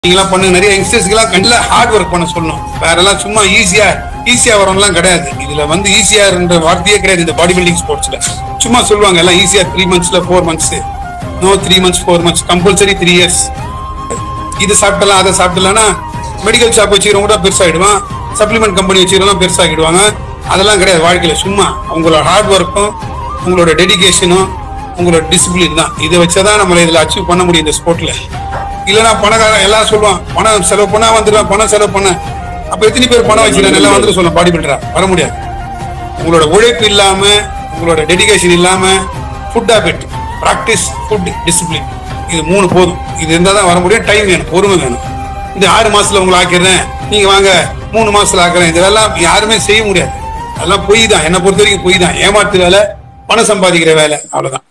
நீங்களாம் பண்ணுங்க நிறைய யங்ஸ்டர்ஸ்க்குலாம் கண்டில ஹார்ட் ஒர்க் பண்ண சொல்லணும் வேற எல்லாம் சும்மா ஈஸியா ஈஸியா வரவங்கலாம் கிடையாது இதுல வந்து ஈஸியான்ற வார்த்தையே கிடையாது இந்த பாடி பில்டிங் ஸ்போர்ட்ஸ்ல சும்மா சொல்லுவாங்க எல்லாம் ஈஸியா த்ரீ மந்த்ஸ்ல four months no three months four months compulsory three years இது சாப்பிடலாம் அதை சாப்பிடலாம்னா மெடிக்கல் ஷாப் வச்சுக்கிறவங்க கூட பெருசாகிடுவான் சப்ளிமெண்ட் கம்பெனி வச்சுக்கிறவங்க பெருசாகிடுவாங்க அதெல்லாம் கிடையாது வாழ்க்கையில சும்மா உங்களோட ஹார்ட் ஒர்க்கும் உங்களோட டெடிகேஷனும் உங்களோட டிசிப்ளின் தான் இதை வச்சுதான் நம்மள இதுல அச்சீவ் பண்ண முடியும் இந்த ஸ்போர்ட்ல இல்லைன்னா பணக்காரன் எல்லாம் சொல்லுவான் பணம் செலவு பண்ணா வந்துடுவேன் பணம் செலவு பண்ண அப்ப எத்தனை பேர் பணம் வச்சுக்கிறேன் எல்லாம் வந்துட்டு சொல்ல பாடி பில்டரா வர முடியாது உங்களோட உழைப்பு இல்லாம உங்களோட டெடிகேஷன் இல்லாம food habit practice food discipline இது மூணு போதும் இது இருந்தால் தான் வர முடியும் டைம் வேணும் பொறுமை வேணும் இந்த ஆறு மாசத்துல உங்களை ஆக்கிடுறேன் நீங்க வாங்க மூணு மாசத்துல ஆக்குறேன் இதெல்லாம் யாருமே செய்ய முடியாது அதெல்லாம் பொய் தான் என்னை பொறுத்த வரைக்கும் பொய் தான் ஏமாத்து வேலை பணம் சம்பாதிக்கிற வேலை அவ்வளவுதான்